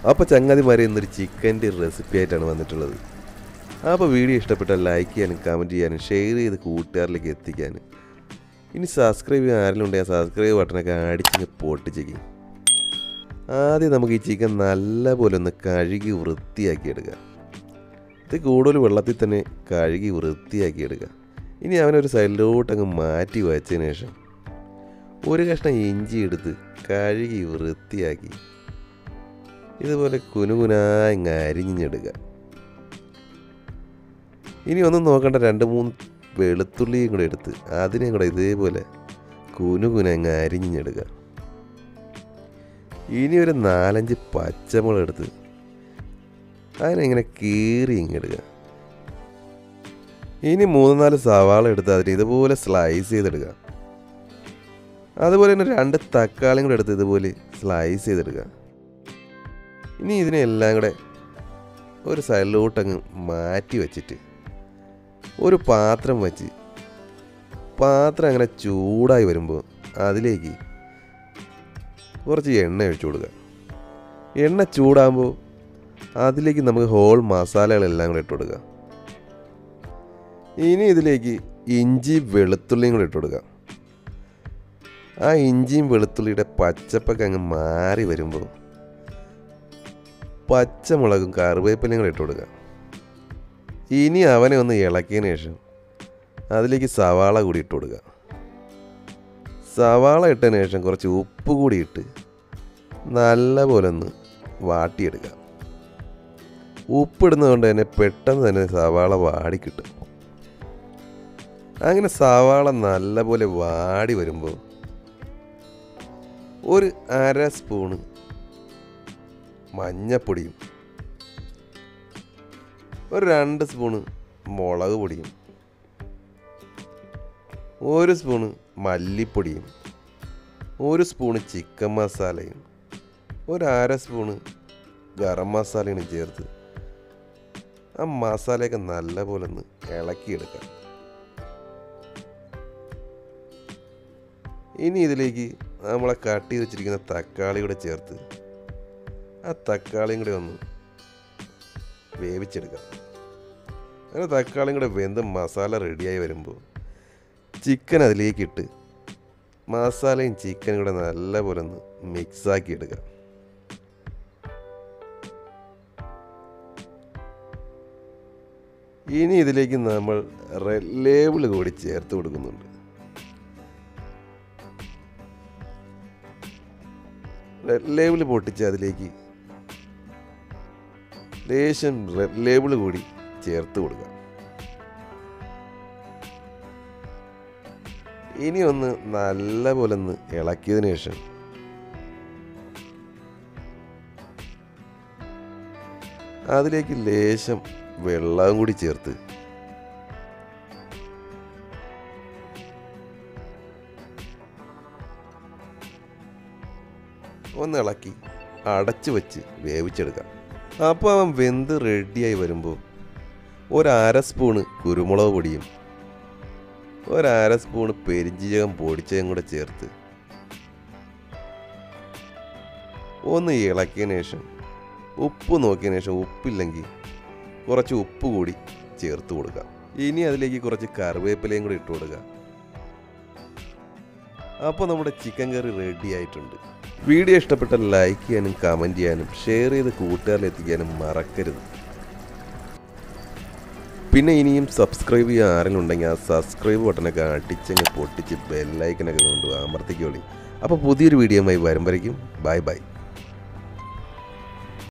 അപ്പോൾ ചങ്ങാതിമാരെ ഇന്നൊരു ചിക്കൻ്റെ റെസിപ്പി ആയിട്ടാണ് വന്നിട്ടുള്ളത് അപ്പോൾ വീഡിയോ ഇഷ്ടപ്പെട്ടാൽ ലൈക്ക് ചെയ്യാനും കമൻറ്റ് ചെയ്യാനും ഷെയർ ചെയ്ത് കൂട്ടുകാരിലേക്ക് എത്തിക്കാനും ഇനി സബ്സ്ക്രൈബ് ചെയ്യാൻ ആരെങ്കിലും ഉണ്ടെങ്കിൽ സബ്സ്ക്രൈബ് ബട്ടണൊക്കെ അടിച്ചിങ്ങ് പൊട്ടിച്ചേക്കും ആദ്യം നമുക്ക് ഈ ചിക്കൻ നല്ലപോലെ ഒന്ന് കഴുകി വൃത്തിയാക്കി എടുക്കുക ഇത് കൂടുതൽ വെള്ളത്തിൽ തന്നെ കഴുകി വൃത്തിയാക്കി എടുക്കുക ഇനി അവനൊരു സൈഡിലോട്ട് അങ്ങ് മാറ്റി വച്ചതിന് ശേഷം ഒരു കഷ്ണം ഇഞ്ചി എടുത്ത് കഴുകി വൃത്തിയാക്കി ഇതുപോലെ കുനുകുനായി അങ്ങ് അരിഞ്ഞെടുക്കുക ഇനി ഒന്നും നോക്കണ്ട രണ്ട് മൂന്ന് വെളുത്തുള്ളിയും കൂടെ എടുത്ത് അതിനെയും കൂടെ ഇതേപോലെ കുനുകുന അങ്ങ് അരിഞ്ഞെടുക്കുക ഇനി ഒരു നാലഞ്ച് പച്ചമുളക് എടുത്ത് അതിനെങ്ങനെ കീറി ഇങ്ങെടുക്കുക ഇനി മൂന്ന് നാല് സവാള എടുത്ത് അതിന് ഇതുപോലെ സ്ലൈസ് ചെയ്തെടുക്കുക അതുപോലെ തന്നെ രണ്ട് തക്കാളിയും കൂടെ എടുത്ത് ഇതുപോലെ സ്ലൈസ് ചെയ്തെടുക്കുക ഇനി ഇതിനെല്ലാം കൂടെ ഒരു സൈഡിലോട്ട് അങ്ങ് മാറ്റി വച്ചിട്ട് ഒരു പാത്രം വച്ച് പാത്രം അങ്ങനെ ചൂടായി വരുമ്പോൾ അതിലേക്ക് കുറച്ച് എണ്ണ ഒഴിച്ചു കൊടുക്കുക എണ്ണ ചൂടാകുമ്പോൾ അതിലേക്ക് നമുക്ക് ഹോൾ മസാലകളെല്ലാം കൂടെ ഇട്ട് കൊടുക്കുക ഇനി ഇതിലേക്ക് ഇഞ്ചി വെളുത്തുള്ളിയും കൂടെ ഇട്ട് കൊടുക്കുക ആ ഇഞ്ചിയും വെളുത്തുള്ളിയുടെ പച്ചപ്പൊക്കെ അങ്ങ് മാറി വരുമ്പോൾ പച്ചമുളകും കറിവേപ്പിലയും കൂടെ ഇട്ട് കൊടുക്കുക ഇനി അവനെ ഒന്ന് ഇളക്കിയതിന് ശേഷം അതിലേക്ക് സവാള കൂടി ഇട്ട് കൊടുക്കുക സവാള ഇട്ടതിന് ശേഷം കുറച്ച് ഉപ്പ് കൂടി ഇട്ട് നല്ലപോലെ ഒന്ന് വാട്ടിയെടുക്കുക ഉപ്പിടുന്നത് കൊണ്ട് തന്നെ പെട്ടെന്ന് തന്നെ സവാള വാടി കിട്ടും അങ്ങനെ സവാള നല്ലപോലെ വാടി വരുമ്പോൾ ഒരു അര സ്പൂണ് മഞ്ഞപ്പൊടിയും ഒരു രണ്ട് സ്പൂണ് മുളക് പൊടിയും ഒരു സ്പൂണ് മല്ലിപ്പൊടിയും ഒരു സ്പൂണ് ചിക്കൻ മസാലയും ഒരു അര സ്പൂണ് ഗരം മസാലയും ചേർത്ത് ആ മസാലയൊക്കെ നല്ലപോലെ ഒന്ന് ഇളക്കിയെടുക്കാം ഇനി ഇതിലേക്ക് നമ്മളെ കട്ട് ചെയ്ത് വെച്ചിരിക്കുന്ന തക്കാളി കൂടെ ചേർത്ത് ആ തക്കാളിയും കൂടെ ഒന്ന് വേവിച്ചെടുക്കാം അങ്ങനെ തക്കാളിയും കൂടെ വെന്ത് മസാല റെഡിയായി വരുമ്പോൾ ചിക്കൻ അതിലേക്ക് ഇട്ട് മസാലയും ചിക്കനും കൂടെ നല്ലപോലെ ഒന്ന് മിക്സാക്കി എടുക്കുക ഇനി ഇതിലേക്ക് നമ്മൾ റെഡ് ലേബിൾ കൂടി ചേർത്ത് കൊടുക്കുന്നുണ്ട് റെഡ് ലേബിൾ പൊട്ടിച്ച് അതിലേക്ക് ലേശം റെഡ് ലേബിൾ കൂടി ചേർത്ത് കൊടുക്കുക ഇനി ഒന്ന് നല്ലപോലെ ഒന്ന് ഇളക്കിയതിന് ശേഷം അതിലേക്ക് ലേശം വെള്ളവും കൂടി ചേർത്ത് ഒന്ന് ഇളക്കി അടച്ചു വെച്ച് വേവിച്ചെടുക്കാം അപ്പോൾ അവൻ വെന്ത് റെഡിയായി വരുമ്പോൾ ഒരു അര സ്പൂണ് കുരുമുളക് പൊടിയും ഒരു അര സ്പൂണ് പെരിഞ്ജീരകം പൊടിച്ചതും കൂടെ ചേർത്ത് ഒന്ന് ഇളക്കിയതിന് ശേഷം ഉപ്പ് നോക്കിയതിന് ശേഷം ഉപ്പില്ലെങ്കിൽ കുറച്ച് ഉപ്പ് കൂടി ചേർത്ത് കൊടുക്കുക ഇനി അതിലേക്ക് കുറച്ച് കറിവേപ്പിലയും കൂടി ഇട്ട് കൊടുക്കുക അപ്പോൾ നമ്മുടെ ചിക്കൻ കറി റെഡി ആയിട്ടുണ്ട് വീഡിയോ ഇഷ്ടപ്പെട്ട ലൈക്ക് ചെയ്യാനും കമൻറ്റ് ചെയ്യാനും ഷെയർ ചെയ്ത് കൂട്ടുകാരിൽ എത്തിക്കാനും മറക്കരുത് പിന്നെ ഇനിയും സബ്സ്ക്രൈബ് ചെയ്യാൻ ആരെങ്കിലും ഉണ്ടെങ്കിൽ ആ സബ്സ്ക്രൈബ് ബട്ടനൊക്കെ അടിച്ചങ്ങ് പൊട്ടിച്ച് ബെല്ലൈക്കനൊക്കെ കൊണ്ട് അമർത്തിക്കോളി അപ്പോൾ പുതിയൊരു വീഡിയോയുമായി വരുമ്പോഴേക്കും ബൈ ബൈ